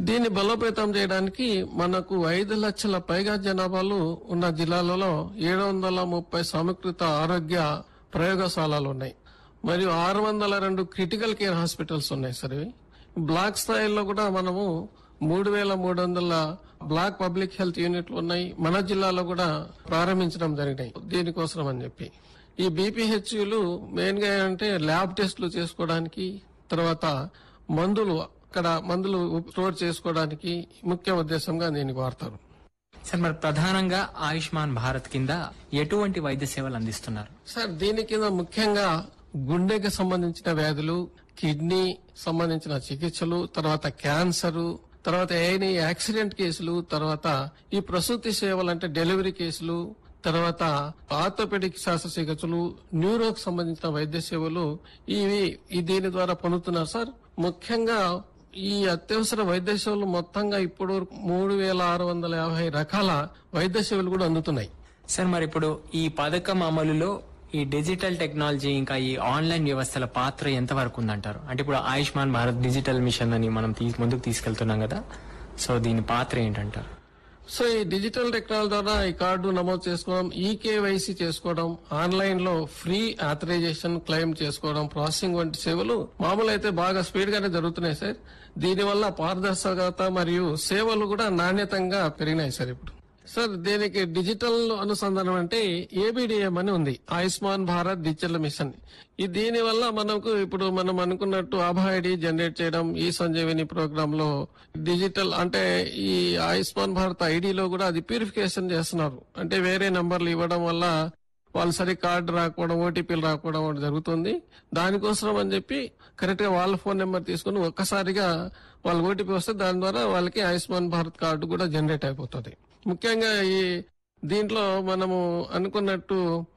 దీన్ని బలోపేతం చేయడానికి మనకు ఐదు లక్షల పైగా జనాభాలు ఉన్న జిల్లాలలో ఏడు వందల ముప్పై సమీకృత ఆరోగ్య ప్రయోగశాలలు ఉన్నాయి మరియు ఆరు వందల రెండు క్రిటికల్ కేర్ హాస్పిటల్స్ ఉన్నాయి సార్ ఇవి బ్లాక్ స్థాయిలో కూడా మనము మూడు వేల మూడు వందల బ్లాక్ పబ్లిక్ హెల్త్ యూనిట్లు ఉన్నాయి మన జిల్లాలో కూడా ప్రారంభించడం జరిగినాయి దీనికోసం అని చెప్పి ఈ బీపీహెచ్యులు మెయిన్ గా అంటే ల్యాబ్ టెస్టులు చేసుకోవడానికి తర్వాత మందులు అక్కడ మందులు స్టోర్ చేసుకోవడానికి ముఖ్య ఉద్దేశంగా దీనికి వాడతారు సార్ మరి ప్రధానంగా ఆయుష్మాన్ భారత్ కింద ఎటువంటి వైద్య సేవలు అందిస్తున్నారు సార్ దీని కింద ముఖ్యంగా గుండెకి సంబంధించిన వ్యాధులు కిడ్నీ సంబంధించిన చికిత్సలు తర్వాత క్యాన్సర్ తర్వాత ఏని యాక్సిడెంట్ కేసులు తర్వాత ఈ ప్రసూతి సేవలు అంటే డెలివరీ కేసులు తర్వాత ఆర్థోపెడిక్ శస్త్రచికిత్సలు న్యూరోకి సంబంధించిన వైద్య సేవలు ఇవి ఈ దీని ద్వారా పొందుతున్నారు సార్ ముఖ్యంగా ఈ అత్యవసర వైద్య సేవలు మొత్తంగా ఇప్పుడు మూడు వేల ఆరు వందల యాభై రకాల వైద్య సేవలు కూడా అందుతున్నాయి సార్ మరి ఇప్పుడు ఈ పథకం అమలులో ఈ డిజిటల్ టెక్నాలజీ ఇంకా ఈ ఆన్లైన్ వ్యవస్థల పాత్ర ఎంత వరకు ఉందంటారు అంటే ఇప్పుడు ఆయుష్మాన్ భారత్ డిజిటల్ మిషన్ అని మనం తీ- ముందుకు తీసుకెళ్తున్నాం కదా సో దీని పాత్ర ఏంటంటారు సో ఈ డిజిటల్ టెక్నాలజీ ద్వారా ఈ కార్డు నమోదు చేసుకోవడం ఈకేవైసీ చేసుకోవడం ఆన్లైన్ లో ఫ్రీ ఆథరైజేషన్ క్లెయిమ్ చేసుకోవడం ప్రాసెసింగ్ వంటి సేవలు మామూలు అయితే బాగా స్పీడ్ గానే జరుగుతున్నాయి సార్ దీనివల్ల పారదర్శకత మరియు సేవలు కూడా నాణ్యతంగా పెరిగినాయి సార్ ఇప్పుడు సార్ దీనికి డిజిటల్ అనుసంధానం అంటే ఏబిడిఎం అని ఉంది ఆయుష్మాన్ భారత్ డిజిటల్ మిషన్ ఈ దీని వల్ల మనకు ఇప్పుడు మనం అనుకున్నట్టు ఆభా ఐడి జనరేట్ చేయడం ఈ సంజీవిని ప్రోగ్రామ్ లో డిజిటల్ అంటే ఈ ఆయుష్మాన్ భారత్ ఐడిలో కూడా అది ప్యూరిఫికేషన్ చేస్తున్నారు అంటే వేరే నంబర్లు ఇవ్వడం వల్ల వాళ్ళు సరి కార్డు రాకపోవడం ఓటీపీలు రాకపోవడం ఒకటి జరుగుతుంది దానికోసం అని చెప్పి కరెక్ట్ గా వాళ్ళ ఫోన్ నెంబర్ తీసుకుని ఒక్కసారిగా వాళ్ళ ఓటీపీ వస్తే దాని ద్వారా వాళ్ళకి ఆయుష్మాన్ భారత్ కార్డు కూడా జనరేట్ అయిపోతుంది ముఖ్యంగా ఈ దీంట్లో మనము అనుకున్నట్టు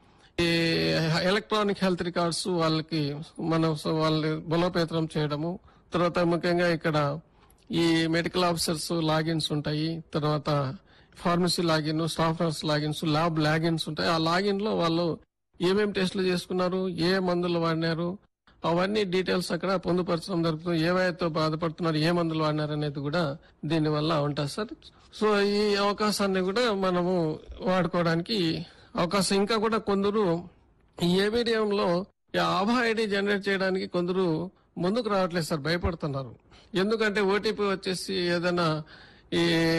ఈ ఎలక్ట్రానిక్ హెల్త్ రికార్డ్స్ వాళ్ళకి మనం సో వాళ్ళని బలోపేతం చేయడము తర్వాత ముఖ్యంగా ఇక్కడ ఈ మెడికల్ ఆఫీసర్స్ లాగిన్స్ ఉంటాయి తర్వాత pharmacy login staff nurse logins lab logins ఉంటాయి ఆ లాగిన్ లో వాళ్ళు ఏమేం టెస్టులు చేసుకున్నారు ఏ మందులు వాడినారు అవన్నీ డీటెయిల్స్ అక్కడ పొందుపరచడం జరుగుతుంది ఏవైతే బాధపడుతున్నారు ఏ మందులు వాడినారు అనేది కూడా దీని వల్ల ఉంటుంది సార్ సో ఈ అవకాశాన్ని కూడా మనము వాడుకోవడానికి అవకాశం ఇంకా కూడా కొందరు ఈ ఏబిడిఎం లో ఈ ఆభా ఐడి జనరేట్ చేయడానికి కొందరు ముందుకు రావట్లేదు సార్ భయపడుతున్నారు ఎందుకంటే ఓటీపీ వచ్చేసి ఏదైనా ఈ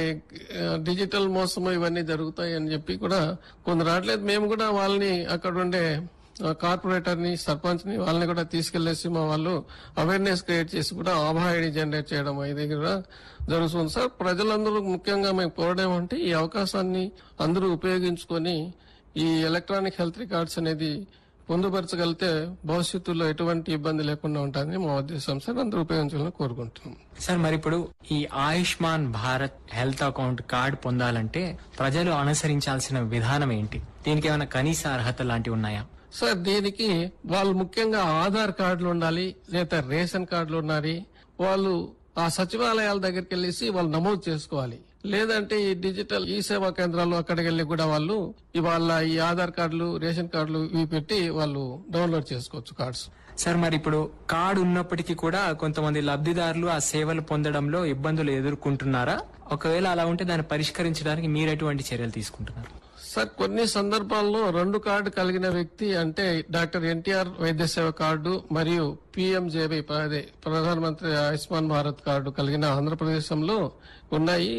ఆ, డిజిటల్ మోసము ఇవన్నీ జరుగుతాయి అని చెప్పి కూడా కొందరు రావట్లేదు మేము కూడా వాళ్ళని అక్కడ ఉండే ఆ, కార్పొరేటర్ ని సర్పంచ్ ని వాళ్ళని కూడా తీసుకెళ్లేసి మా వాళ్ళు అవేర్నెస్ క్రియేట్ చేసి కూడా ఆభా ఐడి జనరేట్ చేయడం ఇది కూడా జరుగుతుంది సార్ ప్రజలందరూ ముఖ్యంగా మేము కోరడం అంటే ఈ అవకాశాన్ని అందరూ ఉపయోగించుకొని ఈ ఎలక్ట్రానిక్ హెల్త్ రికార్డ్స్ అనేది పొందుపరచగలిగితే భవిష్యత్తులో ఎటువంటి ఇబ్బంది లేకుండా ఉంటుందని మా ఉద్దేశం సార్ అందరూ ఉపయోగించాలని కోరుకుంటున్నాం సార్ మరి ఇప్పుడు ఈ Ayushman Bharat health account card పొందాలంటే ప్రజలు అనుసరించాల్సిన విధానం ఏంటి దీనికి ఏమైనా కనీస అర్హత లాంటివి ఉన్నాయా సార్ దీనికి వాళ్ళు ముఖ్యంగా ఆధార్ కార్డులు ఉండాలి లేదా రేషన్ కార్డులు ఉండాలి వాళ్ళు ఆ సచివాలయాల దగ్గరికి వెళ్ళేసి వాళ్ళు నమోదు చేసుకోవాలి లేదంటే ఈ డిజిటల్ ఈ సేవా కేంద్రాలు అక్కడికి వెళ్ళి కూడా వాళ్ళు ఇవాళ ఈ ఆధార్ కార్డులు రేషన్ కార్డులు ఇవి పెట్టి వాళ్ళు డౌన్లోడ్ చేసుకోవచ్చు కార్డ్స్ సార్ మరి ఇప్పుడు కార్డు ఉన్నప్పటికీ కూడా కొంతమంది లబ్ధిదారులు ఆ సేవలు పొందడంలో ఇబ్బందులు ఎదుర్కొంటున్నారా ఒకవేళ అలా ఉంటే దాన్ని పరిష్కరించడానికి మీరు ఎటువంటి చర్యలు తీసుకుంటున్నారు సార్ కొన్ని సందర్భాల్లో రెండు కార్డు కలిగిన వ్యక్తి అంటే డాక్టర్ ఎన్టీఆర్ వైద్య సేవ కార్డు మరియు పిఎంజేబీ అదే ప్రధానమంత్రి ఆయుష్మాన్ భారత్ కార్డు కలిగిన ఆంధ్రప్రదేశంలో ఉన్నాయి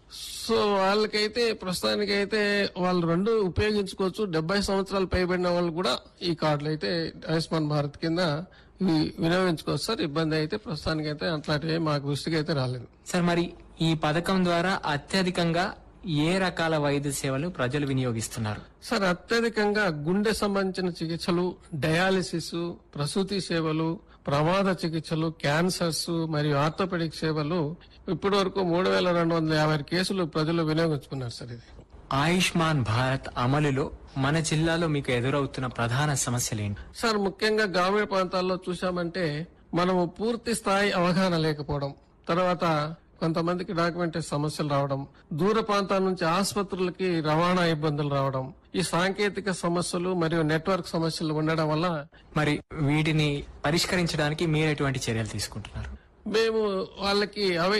సో వాళ్ళకైతే ప్రస్తుతానికి అయితే వాళ్ళు రెండు ఉపయోగించుకోవచ్చు డెబ్బై సంవత్సరాలు పైబడిన వాళ్ళు కూడా ఈ కార్డులు అయితే ఆయుష్మాన్ భారత్ కింద ఇవి వినియోగించుకోవచ్చు సార్ ఇబ్బంది అయితే ప్రస్తుతానికి అయితే అట్లాంటివి మాకు దృష్టికి అయితే రాలేదు సార్ మరి ఈ పథకం ద్వారా అత్యధికంగా ఏ రకాల వైద్య సేవలు ప్రజలు వినియోగిస్తున్నారు సార్ అత్యధికంగా గుండె సంబంధించిన చికిత్సలు డయాలిసిస్ ప్రసూతి సేవలు ప్రమాద చికిత్సలు క్యాన్సర్స్ మరియు ఆర్థోపెడిక్ సేవలు ఇప్పటి వరకు మూడు వేల రెండు వందల యాభై కేసులు ప్రజలు వినియోగించుకున్నారు సార్ ఇది ఆయుష్మాన్ భారత్ అమలులో మన జిల్లాలో మీకు ఎదురవుతున్న ప్రధాన సమస్యలు ఏంటి సార్ ముఖ్యంగా గ్రామీణ ప్రాంతాల్లో చూశామంటే మనము పూర్తి స్థాయి అవగాహన లేకపోవడం తర్వాత కొంతమందికి డాక్యుమెంటరీ సమస్యలు రావడం దూర ప్రాంతాల నుంచి ఆసుపత్రులకి రవాణా ఇబ్బందులు రావడం ఈ సాంకేతిక సమస్యలు మరియు నెట్వర్క్ సమస్యలు ఉండడం వల్ల మరి వీటిని పరిష్కరించడానికి మీరు ఎటువంటి చర్యలు తీసుకుంటున్నారు మేము వాళ్ళకి అవి